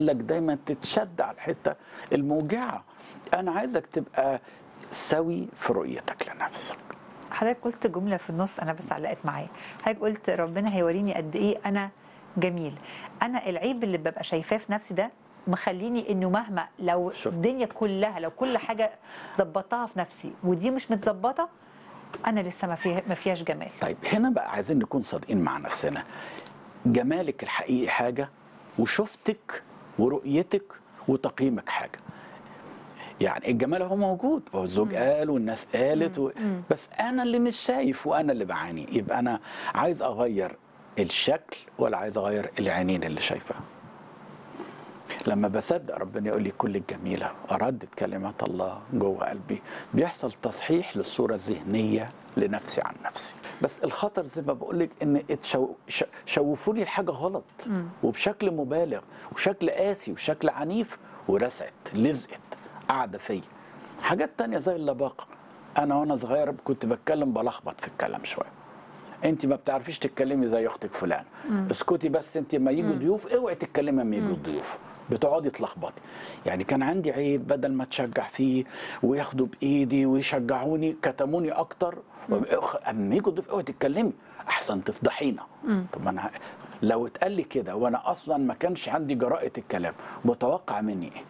لك دايما تتشد على الحته الموجعه انا عايزك تبقى سوي في رؤيتك لنفسك حضرتك قلت جمله في النص انا بس علقت معايا حضرتك قلت ربنا هيوريني قد ايه انا جميل انا العيب اللي ببقى شايفاه في نفسي ده مخليني انه مهما لو شفت. الدنيا كلها لو كل حاجه ظبطتها في نفسي ودي مش متظبطه انا لسه ما فيها ما فيهاش جمال طيب هنا بقى عايزين نكون صادقين مع نفسنا جمالك الحقيقي حاجه وشفتك ورؤيتك وتقييمك حاجه يعني الجمال هو موجود هو الزوج قال والناس قالت و... بس انا اللي مش شايف وانا اللي بعاني يبقى انا عايز اغير الشكل ولا عايز اغير العينين اللي شايفها لما بصدق ربنا يقول لي كل الجميله اردد كلمات الله جوه قلبي بيحصل تصحيح للصوره الذهنيه لنفسي عن نفسي بس الخطر زي ما بقول لك ان اتشو... ش... شوفوني الحاجه غلط وبشكل مبالغ وشكل قاسي وشكل عنيف ورسعت لزقت قاعده فيا حاجات تانية زي اللباقه انا وانا صغير كنت بتكلم بلخبط في الكلام شويه انت ما بتعرفيش تتكلمي زي اختك فلان اسكتي بس انت لما يجوا ضيوف اوعي تتكلمي لما يجوا الضيوف بتقعدي تلخبطي يعني كان عندي عيب بدل ما تشجع فيه وياخدوا بايدي ويشجعوني كتموني اكتر اما يجوا الضيوف اوعي تتكلمي احسن تفضحينا طب انا لو اتقال لي كده وانا اصلا ما كانش عندي جرأة الكلام متوقع مني ايه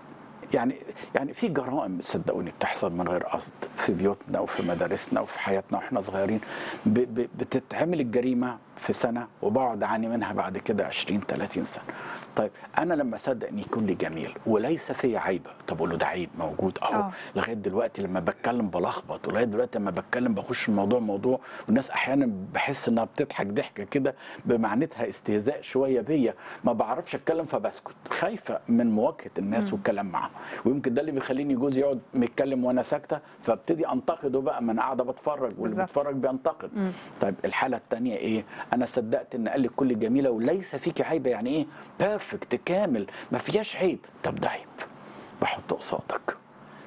يعني يعني في جرائم صدقوني بتحصل من غير قصد في بيوتنا وفي مدارسنا وفي حياتنا واحنا صغيرين ب ب بتتعمل الجريمه في سنه وبقعد اعاني منها بعد كده 20 30 سنه. طيب انا لما اصدق ان يكون لي جميل وليس في عيب طب اقول له ده عيب موجود اهو آه. لغايه دلوقتي لما بتكلم بلخبط ولغايه دلوقتي لما بتكلم بخش الموضوع موضوع والناس احيانا بحس انها بتضحك ضحكه كده بمعنتها استهزاء شويه بيا ما بعرفش اتكلم فبسكت خايفه من مواجهه الناس والكلام معاهم ويمكن ده اللي بيخليني جوزي يقعد يتكلم وانا ساكته فابتدي انتقده بقى ما انا قاعده بتفرج واللي بالظبط. بيتفرج بينتقد طيب الحاله الثانيه ايه انا صدقت ان قال لي كل جميله وليس فيك عيب يعني ايه بيرفكت كامل ما فيهاش عيب طب ده عيب بحط قصادك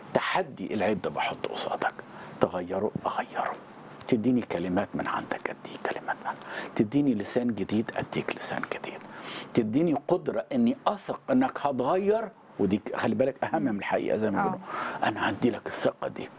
تحدي العيب ده بحط قصادك تغيره اغيره تديني كلمات من عندك اديك كلمات من عندك. تديني لسان جديد اديك لسان جديد تديني قدره اني اثق انك هتغير ودي خلي بالك اهم من الحقيقه زي ما آه. بيقولوا انا هدي لك الثقه دي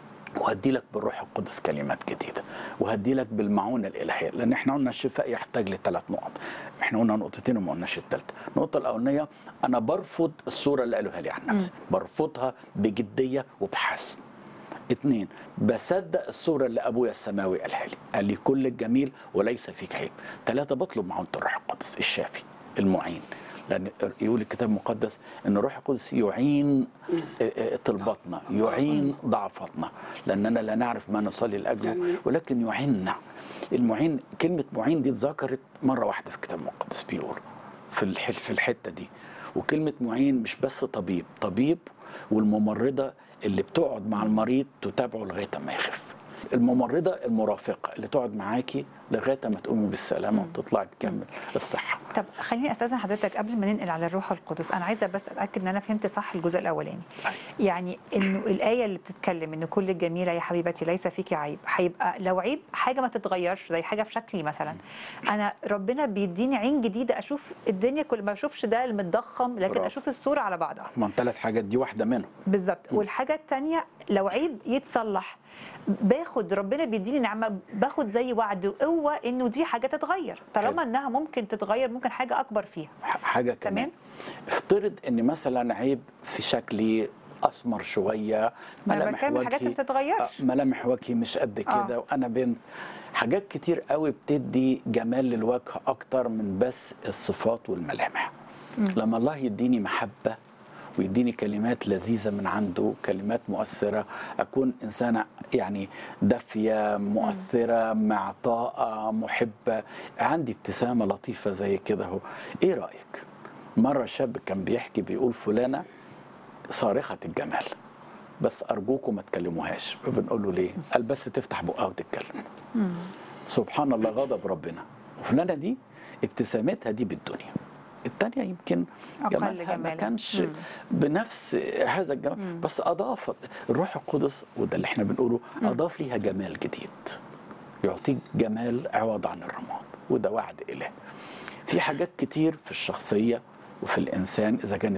وهدي لك بالروح القدس كلمات جديده وهدي لك بالمعونه الالهيه لان احنا قلنا الشفاء يحتاج لثلاث نقط احنا قلنا نقطتين وما قلناش الثالثه النقطه الاولانيه انا برفض الصوره اللي قالوها لي عن نفسي برفضها بجديه وبحسم اتنين بصدق الصورة اللي أبويا السماوي قالها لي قال لي كل الجميل وليس فيك عيب ثلاثة بطلب معونة الروح القدس الشافي المعين لأن يقول الكتاب المقدس أن الروح القدس يعين آه، آه، طلباتنا يعين ضعفاتنا لأننا لا نعرف ما نصلي لأجله ولكن يعيننا المعين كلمة معين دي اتذكرت مرة واحدة في الكتاب المقدس بيقول في الح- في الحتة دي وكلمة معين مش بس طبيب طبيب والممرضة اللي بتقعد مع المريض تتابعه لغاية ما يخف الممرضة المرافقة اللي تقعد معاكي لغاية ما تقومي بالسلامة وتطلعي تكمل الصحة طب خليني استاذن حضرتك قبل ما ننقل على الروح القدس انا عايزه بس اتاكد ان انا فهمت صح الجزء الاولاني أيوة. يعني انه الايه اللي بتتكلم ان كل الجميله يا حبيبتي ليس فيك عيب هيبقى لو عيب حاجه ما تتغيرش زي حاجه في شكلي مثلا انا ربنا بيديني عين جديده اشوف الدنيا كل ما اشوفش ده المتضخم لكن برافو. اشوف الصوره على بعضها من ثلاث حاجات دي واحدة منهم بالظبط والحاجه الثانيه لو عيب يتصلح باخد ربنا بيديني نعمه باخد زي وعد وقوه انه دي حاجه تتغير طالما حلو. انها ممكن تتغير ممكن حاجه اكبر فيها ح- حاجة كمان تمام. افترض ان مثلا عيب في شكلي اسمر شويه ما أنا ملامح بتكلم حاجات ما وجهي بتتغيرش. آه، ملامح وجهي مش قد آه. كده وانا بنت حاجات كتير قوي بتدي جمال للوجه اكتر من بس الصفات والملامح لما الله يديني محبه ويديني كلمات لذيذة من عنده كلمات مؤثرة أكون إنسانة يعني دافية مؤثرة معطاءة محبة عندي ابتسامة لطيفة زي كده هو إيه رأيك؟ مرة شاب كان بيحكي بيقول فلانة صارخة الجمال بس أرجوكم ما تكلموهاش بنقول له ليه؟ قال بس تفتح بقها وتتكلم سبحان الله غضب ربنا وفلانة دي ابتسامتها دي بالدنيا التانية يمكن أقل جمالها ما جمالا. كانش مم. بنفس هذا الجمال بس أضافت الروح القدس وده اللي احنا بنقوله أضاف ليها جمال جديد يعطيك جمال عوض عن الرماد وده وعد إله في حاجات كتير في الشخصية وفي الانسان اذا كانت